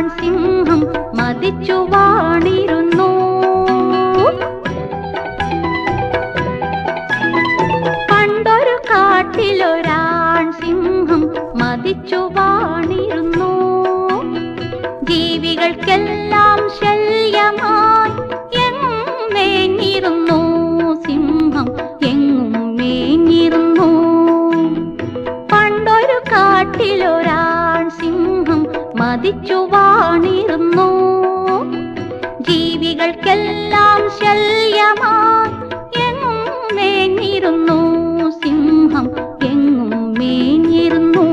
സിംഹം മതിച്ചു വാണിരുന്നു പണ്ടൊരു കാട്ടിലൊരാൺ സിംഹം മതിച്ചു വാണിരുന്നു ജീവികൾക്കെല്ലാം ശല്യമായി എങ്ങും മേഞ്ഞിരുന്നു സിംഹം എങ്ങും മേഞ്ഞിരുന്നു പണ്ടൊരു കാട്ടിലൊരാൺ സിംഹം മതിച്ചു വാണിരുന്നു ജീവികൾക്കെല്ലാം ശല്യമായി എങ്ങും മേഞ്ഞിരുന്നു സിംഹം എങ്ങും മേഞ്ഞിരുന്നു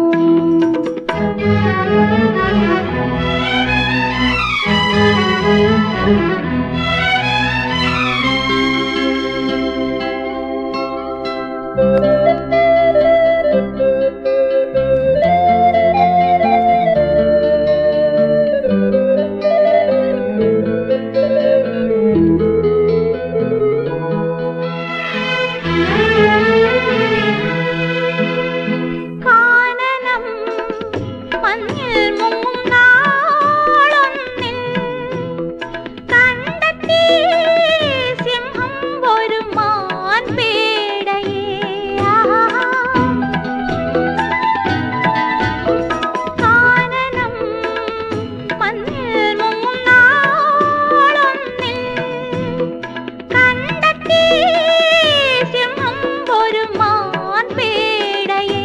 കാനനം മഞ്ഞിൽ മുങ്ങും നാളൊന്നിൽ കണ്ടെത്തി സിംഹം ഒരു മാൻപേടയെ കാനനം മഞ്ഞിൽ മുങ്ങും നാളൊന്നിൽ കണ്ടെത്തി സിംഹം ഒരു മാൻപേടയെ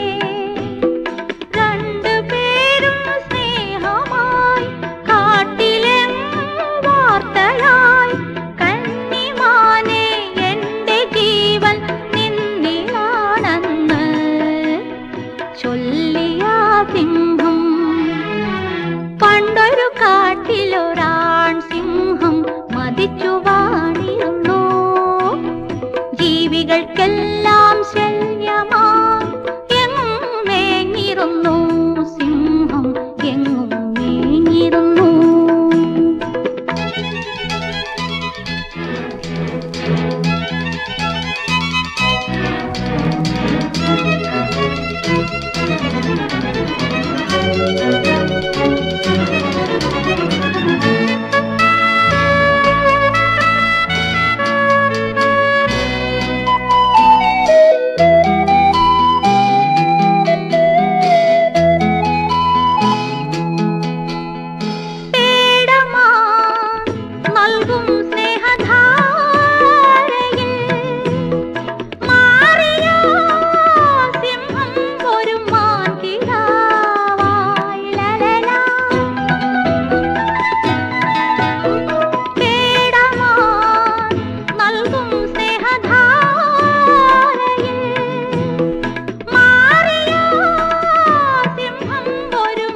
രണ്ടുപേരും സ്നേഹമായി കാട്ടിലെങ്ങും വാർത്തയായി കന്നിമാനെ എന്റെ ജീവൻ നിന്നിലാണെന്ന് ചൊല്ലിയ സിംഹം പണ്ടൊരു കാട്ടിലൊരാൺ സിംഹം മതിച്ചു വാണിരുന്നു ജീവികൾക്കെല്ലാം ശല്യമായി എങ്ങും മേഞ്ഞിരുന്നു സിംഹം എങ്ങും മേഞ്ഞിരുന്നു പേടമാൻ നൽകും സ്നേഹധാരയിൽ മാറിയ സിംഹം ഒരു മാൻകിടാവായി ലലലാ. പേടമാൻ നൽകും സ്നേഹധാരയിൽ മാറിയ സിംഹം ഒരു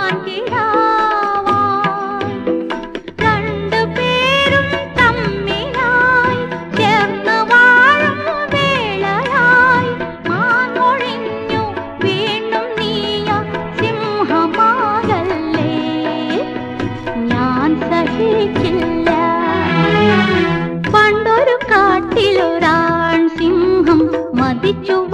മാൻകിടാവായി രണ്ടുപേരും തമ്മിലായി ചേർന്ന് വാഴും വേളയായി മാങ്ങൊഴിഞ്ഞു വീണ്ടും നീയ സിംഹമാകല്ലേ ഞാൻ സഹിക്കില്ല പണ്ടൊരു കാട്ടിലൊരാൺ സിംഹം മതിച്ചു